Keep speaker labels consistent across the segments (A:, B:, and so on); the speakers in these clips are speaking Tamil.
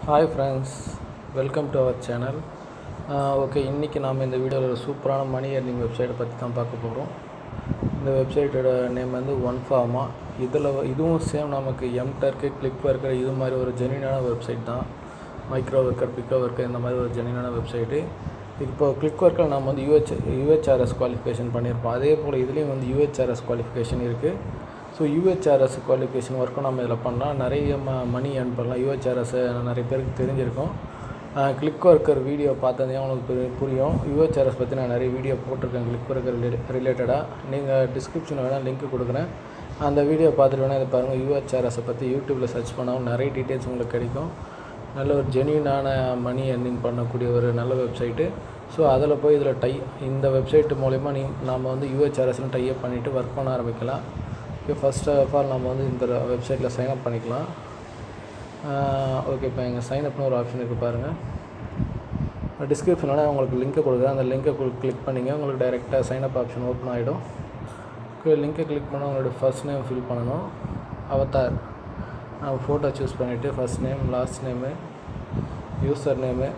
A: hi friends welcome to our channel okay இன்றைக்கி நாம் இந்த வீடியோவில் ஒரு சூப்பரான மணி earning வெப்சைட்டை பற்றி தான் பார்க்க போகிறோம் இந்த வெப்சைட்டோட நேம் வந்து ஒன் ஃபார்மா இதில் இதுவும் சேம் நமக்கு எம்டர்க்கு கிளிக் ஒர்க்கர் இது மாதிரி ஒரு ஜெனினான வெப்சைட் தான் மைக்ரோ ஒர்க்கர் பிக்கோ ஒர்க்கர் இந்த மாதிரி ஒரு ஜெனினான வெப்சைட்டு இப்போ கிளிக் ஒர்க்கில் நம்ம வந்து யூஹெச் யூஹெச்ஆர்எஸ் குவாலிஃபிகேஷன் பண்ணியிருப்போம் அதே போல் இதுலேயும் வந்து யூஹெச்ஆர்எஸ் குவாலிஃபிகேஷன் இருக்குது ஸோ யூஹெச்ஆர்எஸ் குவாலிஃபிகேஷன் ஒர்க்கும் நம்ம இதில் பண்ணலாம் நிறைய ம மணி earn பண்ணலாம் யூஹெச்ஆர்எஸ் நிறைய பேருக்கு தெரிஞ்சிருக்கும் கிளிக் ஒர்க்கர் வீடியோ பார்த்ததே உங்களுக்கு புரி- புரியும் யூஹெச்ஆர்எஸ் பற்றி நான் நிறைய வீடியோ போட்டிருக்கேன் கிளிக் ஒர்க்கர் ரிலேட்டடாக நீங்கள் டிஸ்கிரிப்ஷனில் வேணால் லிங்க் கொடுக்குறேன் அந்த வீடியோ பார்த்துட்டு வேணால் இதை பாருங்கள் யூஹெச்ஆர்எஸை பற்றி யூடியூப்பில் சர்ச் பண்ணாலும் நிறைய டீட்டெயில்ஸ் உங்களுக்கு கிடைக்கும் நல்ல ஒரு ஜென்யூனான மணி earning பண்ணக்கூடிய ஒரு நல்ல வெப்சைட்டு ஸோ அதில் போய் இதில் டை இந்த வெப்சைட் மூலயமா நீ நாம் வந்து யூஹெச்ஆர்எஸ்னு டைப் பண்ணிவிட்டு ஒர்க் பண்ண ஆரம்பிக்கலாம் ஓகே ஃபர்ஸ்ட் ஆஃப் ஆல் நம்ம வந்து இந்த வெப்சைட்டில் சைன் அப் பண்ணிக்கலாம் ஓகே இப்போ எங்கள் சைன் அப்னு ஒரு ஆப்ஷன் இருக்குது பாருங்கள் டிஸ்கிரிப்ஷனில் உங்களுக்கு லிங்க்கை கொடுக்குறேன் அந்த லிங்க்கை கிளிக் பண்ணிங்க உங்களுக்கு டைரெக்டாக சைன் அப் ஆப்ஷன் ஓப்பன் ஆகிடும் ஓகே லிங்க்கை கிளிக் பண்ணால் உங்களோட ஃபர்ஸ்ட் நேம் ஃபில் பண்ணணும் அவதார் நான் ஃபோட்டோ சூஸ் பண்ணிவிட்டு first name last name user name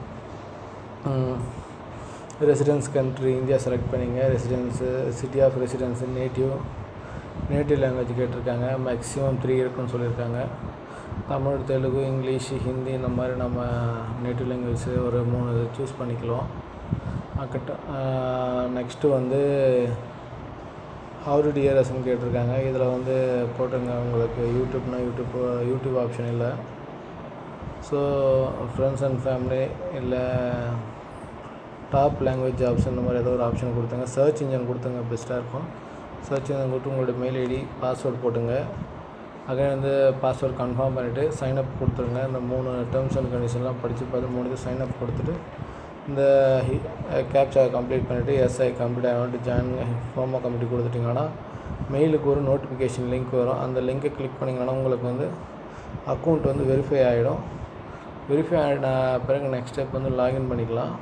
A: residence country India select பண்ணிங்க residence city of residence native native language கேட்டிருக்காங்க மேக்ஸிமம் த்ரீ இருக்குன்னு சொல்லியிருக்காங்க தமிழ் தெலுங்கு இங்கிலீஷ் ஹிந்தி இந்த மாதிரி நம்ம நேட்டிவ் லாங்குவேஜ் ஒரு மூணு இது சூஸ் பண்ணிக்கலாம் அக்கட்ட நெக்ஸ்ட்டு வந்து ஹவு டு டிஆர்எஸ்ன்னு கேட்டிருக்காங்க இதில் வந்து போட்டுங்க உங்களுக்கு யூடியூப்னா யூடியூப் யூடியூப் ஆப்ஷன் இல்லை ஸோ ஃப்ரெண்ட்ஸ் அண்ட் ஃபேமிலி இல்லை டாப் லாங்குவேஜ் ஜாப்ஸ் இந்த மாதிரி ஏதோ ஒரு ஆப்ஷன் கொடுத்துங்க சர்ச் இன்ஜின் கொடுத்துங்க பெஸ்ட்டாக இருக்கும் சர்ச் இன்ஜின் கொடுத்து உங்களோட மெயில் ஐடி பாஸ்வேர்ட் போட்டுங்க அங்கே வந்து பாஸ்வேர்ட் கன்ஃபார்ம் பண்ணிவிட்டு சைன் அப் கொடுத்துருங்க இந்த மூணு டேர்ம்ஸ் அண்ட் கண்டிஷன்லாம் படித்து பார்த்து மூணு இது சைன் அப் கொடுத்துட்டு இந்த கேப்சா கம்ப்ளீட் பண்ணிவிட்டு எஸ்ஐ கம்ப்ளீட் ஆகிட்டு ஜாயின் ஃபார்மாக கம்ப்ளீட் கொடுத்துட்டிங்கன்னா மெயிலுக்கு ஒரு நோட்டிஃபிகேஷன் லிங்க் வரும் அந்த லிங்கை கிளிக் பண்ணிங்கன்னா உங்களுக்கு வந்து அக்கௌண்ட் வந்து வெரிஃபை ஆகிடும் வெரிஃபை ஆகின பிறகு நெக்ஸ்ட் ஸ்டெப் வந்து லாகின் பண்ணிக்கலாம்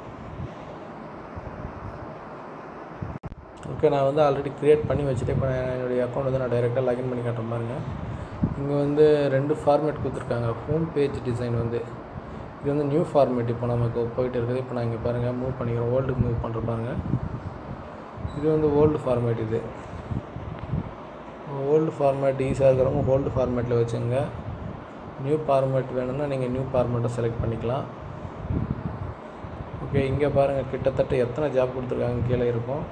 A: ஓகே நான் வந்து ஆல்ரெடி க்ரியேட் பண்ணி வச்சுட்டு இப்போ நான் என்னுடைய அக்கௌண்ட் வந்து நான் டைரெக்டாக லாகின் பண்ணி காட்டுறேன் பாருங்க இங்கே வந்து ரெண்டு ஃபார்மேட் கொடுத்துருக்காங்க ஹோம் பேஜ் டிசைன் வந்து இது வந்து நியூ ஃபார்மேட் இப்போ நமக்கு போயிட்டு இருக்குது இப்போ நான் இங்கே பாருங்கள் மூவ் பண்ணிக்கிறேன் ஓல்டுக்கு மூவ் பண்ணுற பாருங்க இது வந்து ஓல்டு ஃபார்மேட் இது ஓல்டு ஃபார்மேட் ஈஸியாக இருக்கிறவங்க ஓல்டு ஃபார்மேட்டில் வச்சுங்க நியூ ஃபார்மேட் வேணும்னா நீங்கள் நியூ ஃபார்மேட்டை செலக்ட் பண்ணிக்கலாம் ஓகே இங்கே பாருங்கள் கிட்டத்தட்ட எத்தனை ஜாப் கொடுத்துருக்காங்க கீழே இருக்கும்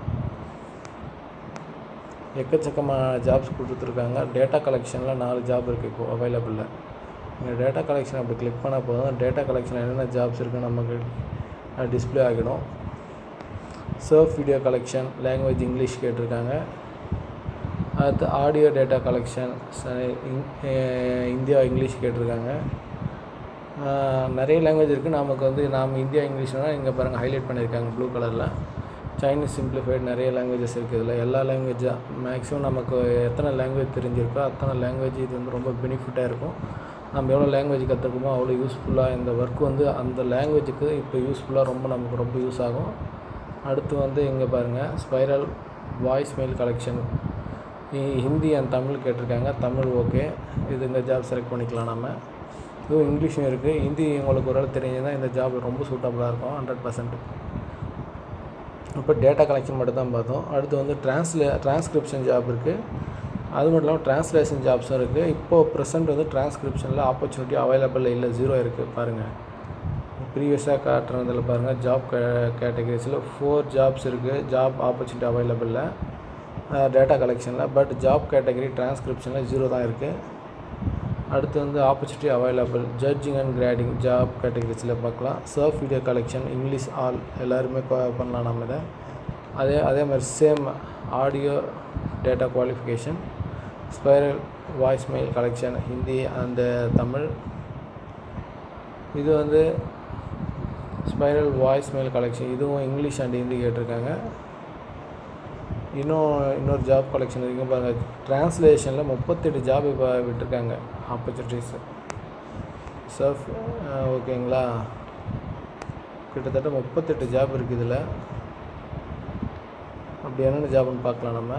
A: எக்கச்சக்கமான ஜாப்ஸ் கொடுத்துருக்காங்க டேட்டா கலெக்ஷனில் நாலு ஜாப் இருக்குது இப்போ அவைலபிளில் நீங்கள் டேட்டா கலெக்ஷன் அப்படி கிளிக் பண்ணால் போதும் டேட்டா கலெக்ஷன் என்னென்ன ஜாப்ஸ் இருக்குன்னு நமக்கு டிஸ்ப்ளே ஆகிடும் surf video collection language English கேட்டிருக்காங்க அடுத்து audio data collection India English கேட்டிருக்காங்க ஆஹ் நிறைய லாங்குவேஜ் இருக்குது நமக்கு வந்து நாம் இந்தியா இங்கிலீஷ்னா இங்கே பாருங்கள் ஹைலைட் பண்ணியிருக்காங்க ப்ளூ கலரில் சைனீஸ் சிம்பிளிஃபைட் நிறைய லாங்குவேஜஸ் இருக்குது இதில் எல்லா லாங்குவேஜாக மேக்ஸிமம் நமக்கு எத்தனை லாங்குவேஜ் தெரிஞ்சிருக்கோ அத்தனை லாங்குவேஜ் இது வந்து ரொம்ப பெனிஃபிட்டாக இருக்கும் நம்ம எவ்வளோ லாங்குவேஜ் கற்றுக்குமோ அவ்வளோ யூஸ்ஃபுல்லாக இந்த ஒர்க் வந்து அந்த லாங்குவேஜுக்கு இப்போ யூஸ்ஃபுல்லாக ரொம்ப நமக்கு ரொம்ப யூஸ் ஆகும் அடுத்து வந்து இங்கே பாருங்கள் spiral voice mail collection Hindi and Tamil கேட்டிருக்காங்க தமிழ் ஓகே இது இந்த ஜாப் செலக்ட் பண்ணிக்கலாம் நம்ம இதுவும் இங்கிலீஷும் இருக்குது ஹிந்தி உங்களுக்கு ஓரளவு தெரிஞ்சதுன்னா இந்த ஜாப் ரொம்ப சூட்டபுளாக இருக்கும் ஹண்ட்ரட் பர்சன்ட் இப்போ டேட்டா கலெக்ஷன் மட்டும் தான் பார்த்தோம் அடுத்து வந்து ட்ரான்ஸ்லே ட்ரான்ஸ்கிரிப்ஷன் ஜாப் இருக்குது அது மட்டும் இல்லாமல் ட்ரான்ஸ்லேஷன் ஜாப்ஸும் இருக்குது இப்போது ப்ரெசென்ட் வந்து ட்ரான்ஸ்கிரிப்ஷனில் ஆப்பர்ச்சுனிட்டி அவைலபிள் இல்லை ஜீரோ இருக்குது பாருங்கள் ப்ரீவியஸாக காட்டுறதில் பாருங்கள் ஜாப் கே கேட்டகரிஸில் ஃபோர் ஜாப்ஸ் இருக்குது ஜாப் ஆப்பர்ச்சுனிட்டி அவைலபிளில் டேட்டா கலெக்ஷனில் பட் ஜாப் கேட்டகரி ட்ரான்ஸ்கிரிப்ஷனில் ஜீரோ தான் இருக்குது அடுத்து வந்து opportunity available judging and grading job கேட்டகரிஸில் பார்க்கலாம் surf video collection English all எல்லாருமே co- பண்ணலாம் நம்ம இதை அதே அதே மாதிரி same audio data qualification spiral voice mail collection Hindi and Tamil இது வந்து ஸ்பைரல் வாய்ஸ் மெயில் கலெக்ஷன் இதுவும் இங்கிலீஷ் அண்ட் ஹிந்தி கேட்டிருக்காங்க இன்னும் இன்னொரு ஜாப் கலெக்ஷன் இருக்குது பாருங்கள் ட்ரான்ஸ்லேஷனில் முப்பத்தெட்டு ஜாப் இப்போ விட்டுருக்காங்க ஆப்பர்ச்சுனிட்டிஸ் சர்ஃப் ஓகேங்களா கிட்டத்தட்ட முப்பத்தெட்டு ஜாப் இருக்குது இதில் அப்படி என்னென்ன ஜாப்னு பார்க்கலாம் நம்ம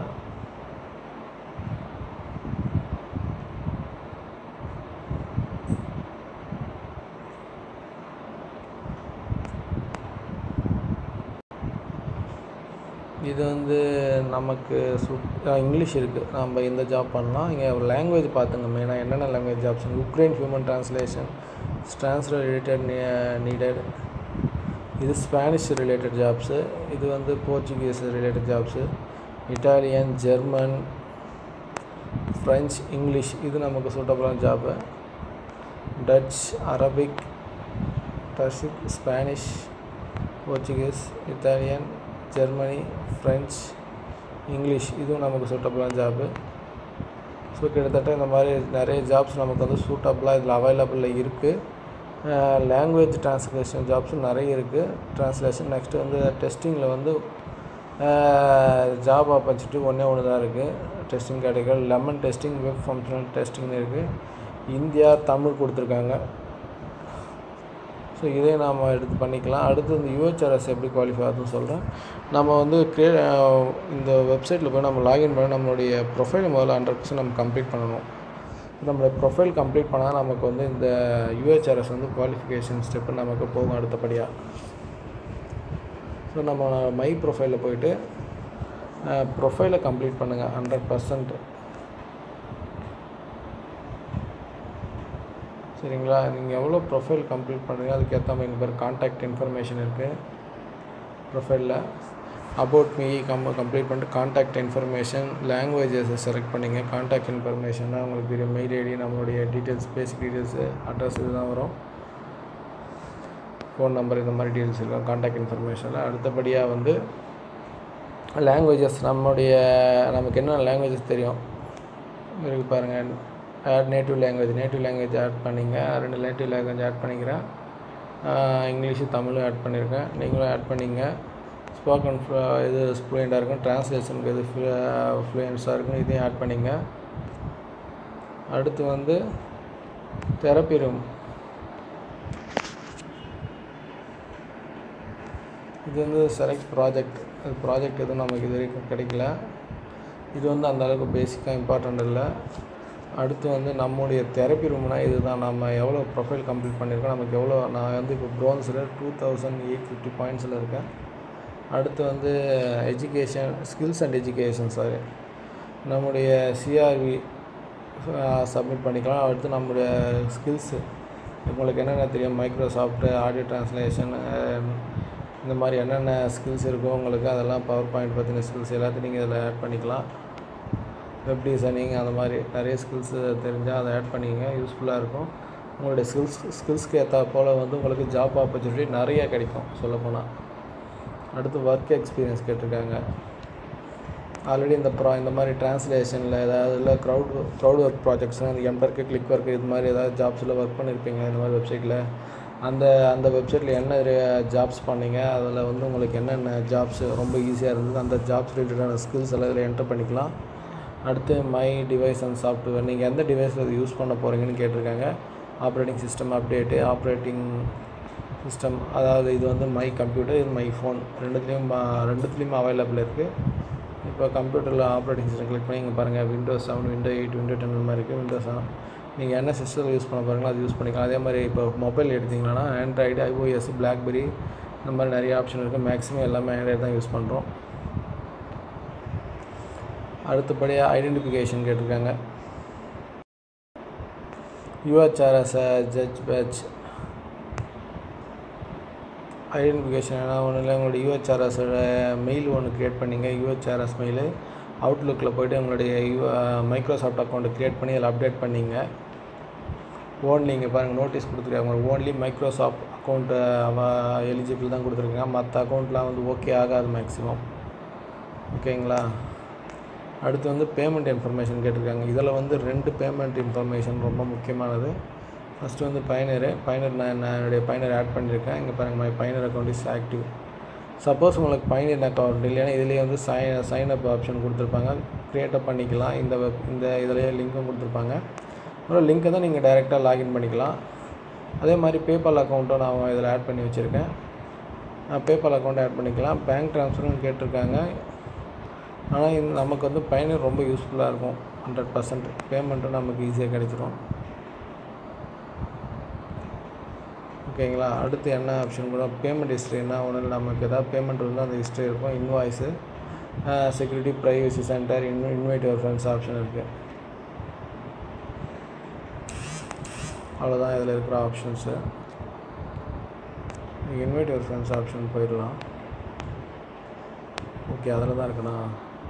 A: இது வந்து நமக்கு சுட் இங்கிலீஷ் இருக்குது நம்ம இந்த ஜாப் பண்ணலாம் இங்கே லாங்குவேஜ் பார்த்துங்க மெயினாக என்னென்ன language jobs Ukraine human translation translate related needed இது ஸ்பானிஷ் ரிலேட்டட் ஜாப்ஸு இது வந்து Portuguese related jobs Italian German French English இது நமக்கு சூட்டபுளான job Dutch Arabic Turkish Spanish Portuguese Italian Germany French English இதுவும் நமக்கு சூட்டபுளான ஜாப்பு ஸோ கிட்டத்தட்ட இந்த மாதிரி நிறைய ஜாப்ஸ் நமக்கு வந்து சூட்டபுளாக இதில் அவைலபிளில் இருக்குது லாங்குவேஜ் ட்ரான்ஸ்லேஷன் ஜாப்ஸும் நிறைய இருக்குது ட்ரான்ஸ்லேஷன் நெக்ஸ்ட்டு வந்து டெஸ்டிங்கில் வந்து ஜாப் ஆப்பர்ச்சுனிட்டி ஒன்றே ஒன்று தான் இருக்குது testing category lemon testing web functional டெஸ்டிங்னு இருக்குது இந்தியா தமிழ் கொடுத்துருக்காங்க ஸோ இதே நாம் எடுத்து பண்ணிக்கலாம் அடுத்து இந்த யூஹெச்ஆர்எஸ் எப்படி குவாலிஃபை ஆகுதுன்னு சொல்கிறேன் நம்ம வந்து க்ரியே இந்த வெப்சைட்டில் போய் நம்ம லாகின் பண்ணி நம்மளுடைய ப்ரொஃபைல் முதல்ல ஹண்ட்ரட் பர்சன்ட் நம்ம கம்ப்ளீட் பண்ணணும் நம்மளோட ப்ரொஃபைல் கம்ப்ளீட் பண்ணால் நமக்கு வந்து இந்த யூஹெச்ஆர்எஸ் வந்து குவாலிஃபிகேஷன் ஸ்டெப்பு நமக்கு போகும் அடுத்தபடியாக ஸோ நம்ம மை ப்ரொஃபைலில் போயிட்டு ப்ரொஃபைலை கம்ப்ளீட் பண்ணுங்கள் ஹண்ட்ரட் பர்சன்ட் சரிங்களா நீங்கள் எவ்வளோ ப்ரொஃபைல் கம்ப்ளீட் பண்ணுறீங்க அதுக்கேற்ற மாதிரி இங்கே பேர் கான்டாக்ட் இன்ஃபர்மேஷன் இருக்குது ப்ரொஃபைலில் அபவுட் மீ கம் கம்ப்ளீட் பண்ணிட்டு கான்டாக்ட் இன்ஃபர்மேஷன் லாங்குவேஜஸை செலக்ட் பண்ணிங்க கான்டாக்ட் இன்ஃபர்மேஷன்னா உங்களுக்கு தெரியும் மெயில் ஐடி நம்மளுடைய டீட்டெயில்ஸ் பேசிக் டீட்டெயில்ஸு அட்ரஸ் இதுதான் வரும் ஃபோன் நம்பர் இந்த மாதிரி டீட்டெயில்ஸ் இருக்கும் கான்டாக்ட் இன்ஃபர்மேஷனில் அடுத்தபடியாக வந்து லாங்குவேஜஸ் நம்மளுடைய நமக்கு என்ன லாங்குவேஜஸ் தெரியும் இருக்கு பாருங்கள் add native language native language add பண்ணிங்க ரெண்டு நேட்டிவ் லாங்குவேஜ் ஆட் பண்ணிக்கிறேன் இங்கிலீஷு தமிழும் ஆட் பண்ணியிருக்கேன் நீங்களும் ஆட் பண்ணிங்க ஸ்போக்கன் இது ஃப்ளூயண்ட்டாக இருக்கும் ட்ரான்ஸ்லேஷனுக்கு இது ஃப்ளூயன்ஸாக இருக்கும் இதையும் ஆட் பண்ணிங்க அடுத்து வந்து தெரப்பி ரூம் இது வந்து செலக்ட் ப்ராஜெக்ட் அது ப்ராஜெக்ட் எதுவும் நமக்கு இது வரைக்கும் கிடைக்கல இது வந்து அந்த அளவுக்கு பேசிக்காக இம்பார்ட்டண்ட் இல்லை அடுத்து வந்து நம்முடைய தெரப்பி ரூம்னா இதுதான் நம்ம எவ்வளோ ப்ரொஃபைல் கம்ப்ளீட் பண்ணியிருக்கோம் நமக்கு எவ்வளோ நான் வந்து இப்போ ப்ரோன்ஸில் டூ தௌசண்ட் எயிட் ஃபிஃப்டி பாயிண்ட்ஸில் இருக்கேன் அடுத்து வந்து education skills and education sorry நம்முடைய சிஆர்வி சப்மிட் பண்ணிக்கலாம் அடுத்து நம்முடைய ஸ்கில்ஸு உங்களுக்கு என்னென்ன தெரியும் மைக்ரோசாஃப்ட்டு ஆடியோ ட்ரான்ஸ்லேஷன் இந்த மாதிரி என்னென்ன ஸ்கில்ஸ் இருக்கோ உங்களுக்கு அதெல்லாம் பவர் பாயிண்ட் பற்றின ஸ்கில்ஸ் எல்லாத்தையும் நீங்கள் இதில் ஆட் பண்ணிக்கலாம் வெப் டிசைனிங் அந்த மாதிரி நிறைய ஸ்கில்ஸ் தெரிஞ்சால் அதை ஆட் பண்ணிக்கங்க யூஸ்ஃபுல்லாக இருக்கும் உங்களுடைய ஸ்கில்ஸ் ஸ்கில்ஸ்க்கு ஏற்ற போல் வந்து உங்களுக்கு ஜாப் ஆப்பர்ச்சுனிட்டி நிறைய கிடைக்கும் சொல்லப்போனால் அடுத்து ஒர்க் எக்ஸ்பீரியன்ஸ் கேட்டிருக்காங்க ஆல்ரெடி இந்த ப்ரா இந்த மாதிரி ட்ரான்ஸ்லேஷனில் ஏதாவது இல்லை க்ரௌட் க்ரௌட் ஒர்க் ப்ராஜெக்ட்ஸ் இந்த எம்பர்க்கு கிளிக் ஒர்க்கு இது மாதிரி ஏதாவது ஜாப்ஸில் ஒர்க் பண்ணியிருப்பீங்க இந்த மாதிரி வெப்சைட்டில் அந்த அந்த வெப்சைட்டில் என்ன ஜாப்ஸ் பண்ணீங்க அதில் வந்து உங்களுக்கு என்னென்ன ஜாப்ஸ் ரொம்ப ஈஸியாக இருந்தது அந்த ஜாப்ஸ் ரிலேட்டடான ஸ்கில்ஸ் எல்லாம் இதில் என்டர் பண்ணிக்கலாம் அடுத்து மை டிவைஸ் அண்ட் சாஃப்ட்வேர் நீங்கள் எந்த டிவைஸில் இது யூஸ் பண்ண போகிறீங்கன்னு கேட்டிருக்காங்க operating system update operating system அதாவது இது வந்து மை கம்ப்யூட்டர் இது மை ஃபோன் ரெண்டுத்துலேயும் ரெண்டுத்துலேயும் அவைலபிள் இருக்குது இப்போ கம்ப்யூட்டரில் ஆப்ரேட்டிங் சிஸ்டம் கிளிக் பண்ணி இங்கே பாருங்கள் Windows seven window eight window ten மாதிரி இருக்குது விண்டோஸ் செவன் நீங்கள் என்ன சிஸ்டத்தில் யூஸ் பண்ண போகிறீங்களோ அது யூஸ் பண்ணிக்கலாம் அதே மாதிரி இப்போ மொபைல் எடுத்திங்கன்னா ஆண்ட்ராய்டு ஐஓஎஸ் பிளாக்பெரி இந்த மாதிரி நிறைய ஆப்ஷன் இருக்குது மேக்ஸிமம் எல்லாமே ஆண்ட்ராய்டு தான் யூஸ் பண்ணுறோம் அடுத்தபடியாக ஐடென்டிஃபிகேஷன் கேட்டிருக்காங்க யூஹெச்ஆர்எஸ் ஜட்ஜ் பேட்ச் ஐடென்டிஃபிகேஷன் என்ன ஒன்றும் இல்லை உங்களுடைய யூஹெச்ஆர்எஸோட மெயில் ஒன்று க்ரியேட் பண்ணிங்க யூஹெச்ஆர்எஸ் மெயிலு அவுட்லுக்கில் போய்ட்டு உங்களுடைய யூ மைக்ரோசாஃப்ட் அக்கௌண்ட்டை க்ரியேட் பண்ணி அதில் அப்டேட் பண்ணிங்க ஓன்லி இங்கே பாருங்கள் நோட்டீஸ் கொடுத்துருக்காங்க ஓன்லி மைக்ரோசாஃப்ட் அக்கௌண்ட்டு அவ எலிஜிபிள் தான் கொடுத்துருக்காங்க மற்ற அக்கௌண்ட்லாம் வந்து ஓகே ஆகாது மேக்ஸிமம் ஓகேங்களா அடுத்து வந்து பேமெண்ட் இன்ஃபர்மேஷன் கேட்டிருக்காங்க இதில் வந்து ரெண்டு பேமெண்ட் இன்ஃபர்மேஷன் ரொம்ப முக்கியமானது ஃபஸ்ட்டு வந்து பயனர் பயனர் நான் நான் என்னுடைய பயனர் ஆட் பண்ணியிருக்கேன் இங்கே பாருங்கள் மை பயனர் அக்கௌண்ட் இஸ் ஆக்டிவ் சப்போஸ் உங்களுக்கு பயனர் அக்கௌண்ட் இல்லைன்னா இதுலேயே வந்து சைன் சைன் அப் ஆப்ஷன் கொடுத்துருப்பாங்க க்ரியேட்டப் பண்ணிக்கலாம் இந்த வெப் இந்த இதுலேயே லிங்க்கும் கொடுத்துருப்பாங்க ஒரு லிங்க்கை தான் நீங்கள் டைரெக்டாக லாகின் பண்ணிக்கலாம் அதே மாதிரி பேபால் அக்கௌண்ட்டும் நான் இதில் ஆட் பண்ணி வச்சுருக்கேன் பேபால் அக்கௌண்ட் ஆட் பண்ணிக்கலாம் பேங்க் ட்ரான்ஸ்ஃபரும் கேட்டிருக்காங்க ஆனால் இந்த நமக்கு வந்து பயனர் ரொம்ப யூஸ்ஃபுல்லாக இருக்கும் ஹண்ட்ரட் பர்சன்ட் பேமெண்ட்டும் நமக்கு ஈஸியாக கிடைச்சிரும் ஓகேங்களா அடுத்து என்ன ஆப்ஷன் கூட பேமெண்ட் ஹிஸ்ட்ரினா ஒன்றும் நமக்கு ஏதாவது பேமெண்ட் இருந்தால் அந்த ஹிஸ்ட்ரி இருக்கும் invoice security privacy center in invite your friends option இருக்குது அவ்வளோதான் இதில் இருக்கிற options invite your friends option போயிடலாம் ஓகே அதில் தான் இருக்குண்ணா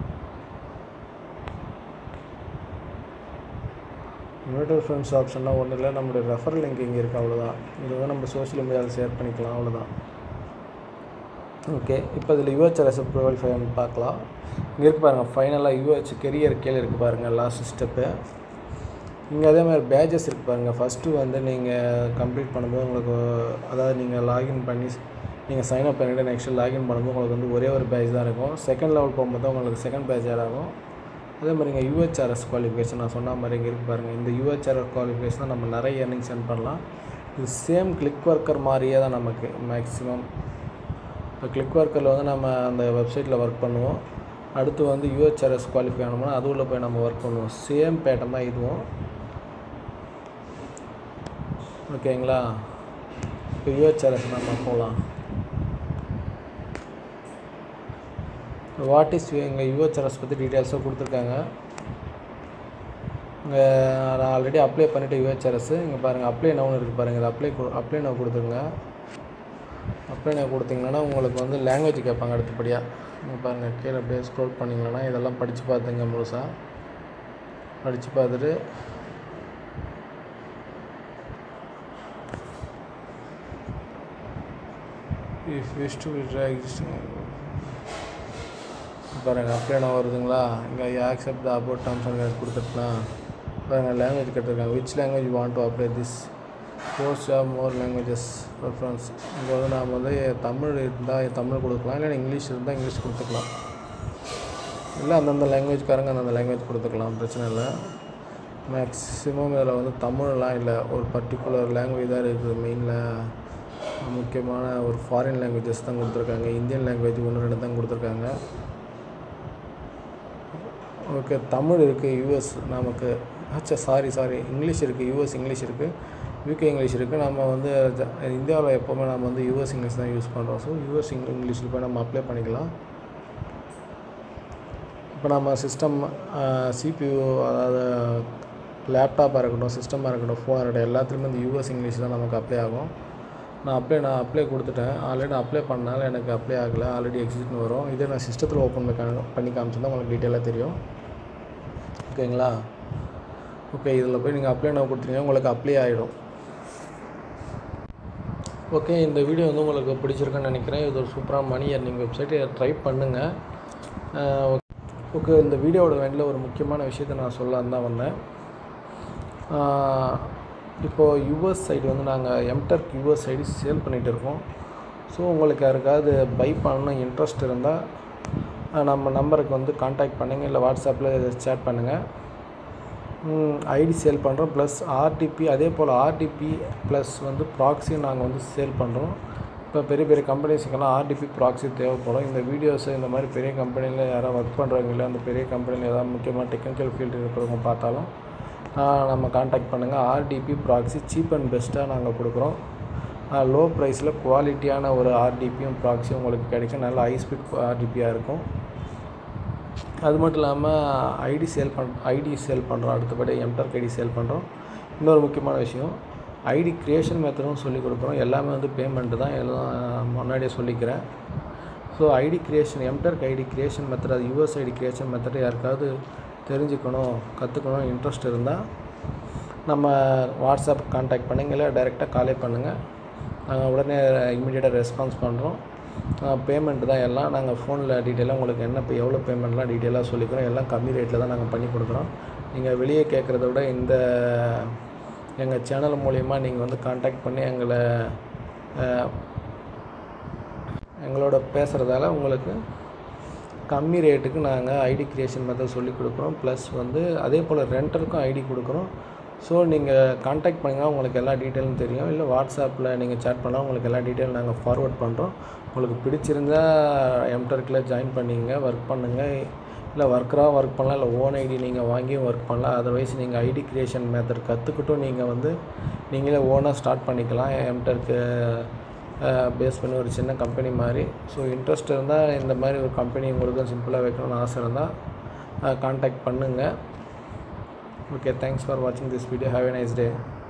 A: இன்வைட் யுவர் ஃப்ரெண்ட்ஸ் ஆப்ஷன்லாம் ஒன்றும் இல்லை நம்மளுடைய ரெஃபர் லிங்க் இங்கே இருக்குது அவ்வளோதான் இது வந்து நம்ம சோஷியல் மீடியாவில் ஷேர் பண்ணிக்கலாம் அவ்வளோதான் ஓகே இப்போ இதில் யூஹெச்ஆர்எஸ் ப்ரொஃபைல் ஃபைன் பார்க்கலாம் இங்கே இருக்கு பாருங்கள் ஃபைனலாக யூஹெச் கெரியர் கீழே இருக்குது பாருங்கள் லாஸ்ட் ஸ்டெப்பு இங்கே அதே மாதிரி பேஜஸ் இருக்குது பாருங்கள் ஃபஸ்ட்டு வந்து நீங்கள் கம்ப்ளீட் பண்ணும்போது உங்களுக்கு அதாவது நீங்கள் லாகின் பண்ணி நீங்கள் சைன் அப் பண்ணிவிட்டு நெக்ஸ்ட்டு லாகின் பண்ணும்போது உங்களுக்கு வந்து ஒரே ஒரு பேஜ் தான் இருக்கும் செகண்ட் லெவல் போகும்போது உங்களுக்கு செகண்ட் பேஜ் ஆட் ஆகும் அதே மாதிரி இங்கே யூஹெச்ஆர்எஸ் குவாலிஃபிகேஷன் நான் சொன்ன மாதிரி இங்கே இருக்குது பாருங்கள் இந்த யூஹெச்ஆர்எஸ் குவாலிஃபிகேஷன் தான் நம்ம நிறைய earnings earn பண்ணலாம் இது சேம் கிளிக் ஒர்க்கர் மாதிரியே தான் நமக்கு மேக்ஸிமம் இப்போ கிளிக் ஒர்க்கரில் வந்து நம்ம அந்த வெப்சைட்டில் ஒர்க் பண்ணுவோம் அடுத்து வந்து யூஹெச்ஆர்எஸ் குவாலிஃபை ஆனோம்னா அது உள்ள போய் நம்ம ஒர்க் பண்ணுவோம் சேம் பேட்டர்ன் தான் இதுவும் ஓகேங்களா இப்போ யூஹெச்ஆர்எஸ் நம்ம போகலாம் வாட் இஸ் இங்கே யூஹெச்ஆர்எஸ் பற்றி டீட்டெயில்ஸாக கொடுத்துருக்காங்க இங்கே நான் ஆல்ரெடி அப்ளை பண்ணிவிட்டு யூஹெச்ஆர்எஸ் இங்கே பாருங்கள் அப்ளை நவுன் இருக்குது பாருங்கள் இது அப்ளை அப்ளை நவ் கொடுத்துருங்க அப்ளை நவ் கொடுத்தீங்கன்னா உங்களுக்கு வந்து லாங்குவேஜ் கேட்பாங்க அடுத்தபடியாக இங்கே பாருங்கள் கீழே அப்படியே ஸ்க்ரோல் பண்ணிங்கன்னா இதெல்லாம் படித்து பார்த்துங்க முழுசாக படித்து பார்த்துட்டு if wish to withdraw existing பாருங்கள் அப்படியே நான் வருதுங்களா இங்கே accept the about terms and conditions கொடுத்துட்டுலாம் பாருங்கள் லாங்குவேஜ் கேட்டிருக்காங்க which language want to apply this course of more languages preference இங்கே வந்து நாம் வந்து தமிழ் இருந்தால் தமிழ் கொடுக்கலாம் இல்லை இங்கிலீஷ் இருந்தால் இங்கிலீஷ் கொடுத்துக்கலாம் இல்லை அந்தந்த லாங்குவேஜ்காரங்க அந்தந்த லாங்குவேஜ் கொடுத்துக்கலாம் பிரச்சனை இல்லை மேக்ஸிமம் இதில் வந்து தமிழ்லாம் இல்லை ஒரு பர்டிகுலர் லாங்குவேஜ் தான் இருக்குது மெயினில் முக்கியமான ஒரு ஃபாரின் லாங்குவேஜஸ் தான் கொடுத்துருக்காங்க இந்தியன் லாங்குவேஜ் ஒன்று ரெண்டு தான் கொடுத்துருக்காங்க ஓகே தமிழ் இருக்குது யூஎஸ் நமக்கு அச்சா சாரி சாரி இங்கிலீஷ் இருக்குது யூஎஸ் இங்கிலீஷ் இருக்குது யூகே இங்கிலீஷ் இருக்குது நம்ம வந்து இந்தியாவில் எப்போவுமே நம்ம வந்து யூஎஸ் இங்கிலீஷ் தான் யூஸ் பண்ணுறோம் ஸோ யூஎஸ் இங்கிலீஷில் போய் நம்ம அப்ளை பண்ணிக்கலாம் இப்போ நம்ம சிஸ்டம் சிபியூ அதாவது லேப்டாப்பாக இருக்கட்டும் சிஸ்டமாக இருக்கட்டும் ஃபோன் இருக்கட்டும் எல்லாத்துலேயுமே இந்த யூஎஸ் இங்கிலீஷ் தான் நமக்கு அப்ளை ஆகும் நான் அப்ளை நான் அப்ளை கொடுத்துட்டேன் ஆல்ரெடி நான் அப்ளை பண்ணனால எனக்கு அப்ளை ஆகலை ஆல்ரெடி எக்ஸிட்னு வரும் இதே நான் சிஸ்டத்தில் ஓப்பன் பண்ணி பண்ணி காமிச்சிருந்தா உங்களுக்கு டீட்டெயிலாக தெரியும் ஓகேங்களா ஓகே இதில் போய் நீங்கள் அப்ளை நான் கொடுத்தீங்கன்னா உங்களுக்கு அப்ளை ஆகிடும் ஓகே இந்த வீடியோ வந்து உங்களுக்கு பிடிச்சிருக்குன்னு நினைக்கிறேன் இது ஒரு சூப்பரான மணி earning வெப்சைட் இதை ட்ரை பண்ணுங்கள் ஓகே இந்த வீடியோவோட வேண்டில் ஒரு முக்கியமான விஷயத்தை நான் சொல்லலான்னு தான் வந்தேன் இப்போது யூஎஸ் சைடு வந்து நாங்கள் எம்டெக் யூஎஸ் சைடு சேல் பண்ணிகிட்டு இருக்கோம் ஸோ உங்களுக்கு யாருக்காவது பை பண்ணணும் இன்ட்ரெஸ்ட் இருந்தால் நம்ம நம்பருக்கு வந்து காண்டாக்ட் பண்ணுங்கள் இல்லை வாட்ஸ்அப்பில் சேட் பண்ணுங்கள் ஐடி சேல் பண்ணுறோம் ப்ளஸ் ஆர்டிபி அதே போல் ஆர்டிபி ப்ளஸ் வந்து ப்ராக்ஸியும் நாங்கள் வந்து சேல் பண்ணுறோம் இப்போ பெரிய பெரிய கம்பெனிஸுக்கெல்லாம் ஆர்டிபி ப்ராக்ஸி தேவைப்படும் இந்த வீடியோஸை இந்த மாதிரி பெரிய கம்பெனியில் யாராவது ஒர்க் பண்ணுறவங்க இல்லை அந்த பெரிய கம்பெனியில் ஏதாவது முக்கியமாக டெக்னிக்கல் ஃபீல்டு இருக்கிறவங்க பார்த்தாலும் நம்ம காண்டாக்ட் பண்ணுங்கள் ஆர்டிபி ப்ராக்ஸி சீப் அண்ட் பெஸ்ட்டாக நாங்கள் கொடுக்குறோம் லோ ப்ரைஸில் குவாலிட்டியான ஒரு ஆர்டிபியும் ப்ராக்ஸியும் உங்களுக்கு கிடைக்கும் நல்ல ஹை ஸ்பீட் ஆர்டிபியாக இருக்கும் அது மட்டும் இல்லாமல் ஐடி சேல் பண் ஐடி சேல் பண்ணுறோம் அடுத்தபடி எம்டர்க் ஐடி சேல் பண்ணுறோம் இன்னொரு முக்கியமான விஷயம் ஐடி க்ரியேஷன் மெத்தடும் சொல்லிக் கொடுக்குறோம் எல்லாமே வந்து பேமெண்ட்டு தான் எல்லாம் முன்னாடியே சொல்லிக்கிறேன் so ID creation MTurk ID creation method அது யூஎஸ் ஐடி க்ரியேஷன் மெத்தட் யாருக்காவது தெரிஞ்சுக்கணும் கற்றுக்கணும் இன்ட்ரெஸ்ட் இருந்தால் நம்ம வாட்ஸ்அப் கான்டாக்ட் பண்ணுங்க இல்லை டைரெக்டாக காலே பண்ணுங்கள் நாங்கள் உடனே இமீடியட்டாக ரெஸ்பான்ஸ் பண்ணுறோம் பேமெண்ட் தான் எல்லாம் நாங்கள் ஃபோனில் டீட்டெயிலாக உங்களுக்கு என்ன இப்போ எவ்வளோ பேமெண்ட்லாம் டீட்டெயிலாக சொல்லிக்கிறோம் எல்லாம் கம்மி ரேட்டில் தான் நாங்கள் பண்ணி கொடுக்குறோம் நீங்கள் வெளியே கேட்குறத விட இந்த எங்கள் சேனல் மூலிமா நீங்கள் வந்து காண்டாக்ட் பண்ணி எங்களை எங்களோட பேசுகிறதால உங்களுக்கு கம்மி ரேட்டுக்கு நாங்கள் ஐடி க்ரியேஷன் மெத்தட் சொல்லி கொடுக்குறோம் ப்ளஸ் வந்து அதே போல் ரெண்டருக்கும் ஐடி கொடுக்குறோம் ஸோ நீங்கள் காண்டாக்ட் பண்ணிங்கன்னா உங்களுக்கு எல்லா டீட்டெயிலும் தெரியும் இல்லை வாட்ஸ்அப்பில் நீங்கள் சேட் பண்ணால் உங்களுக்கு எல்லா டீட்டெயிலும் நாங்கள் ஃபார்வர்ட் பண்ணுறோம் உங்களுக்கு பிடிச்சிருந்தா எம்டர்க்கில் ஜாயின் பண்ணிங்க ஒர்க் பண்ணுங்கள் இல்லை ஒர்க்கராக ஒர்க் பண்ணலாம் இல்லை ஓன் ஐடி நீங்கள் வாங்கியும் ஒர்க் பண்ணலாம் அதர்வைஸ் நீங்கள் ஐடி க்ரியேஷன் மெத்தட் கற்றுக்கிட்டும் நீங்கள் வந்து நீங்களே ஓனாக ஸ்டார்ட் பண்ணிக்கலாம் எம்டர்க்கு பேஸ் பண்ணி ஒரு சின்ன கம்பெனி மாதிரி ஸோ இன்ட்ரெஸ்ட் இருந்தால் இந்த மாதிரி ஒரு கம்பெனி உங்களுக்கும் சிம்பிளாக வைக்கணும்னு ஆசை இருந்தால் காண்டாக்ட் பண்ணுங்கள் ஓகே தேங்க்ஸ் ஃபார் வாட்சிங் this video have a nice day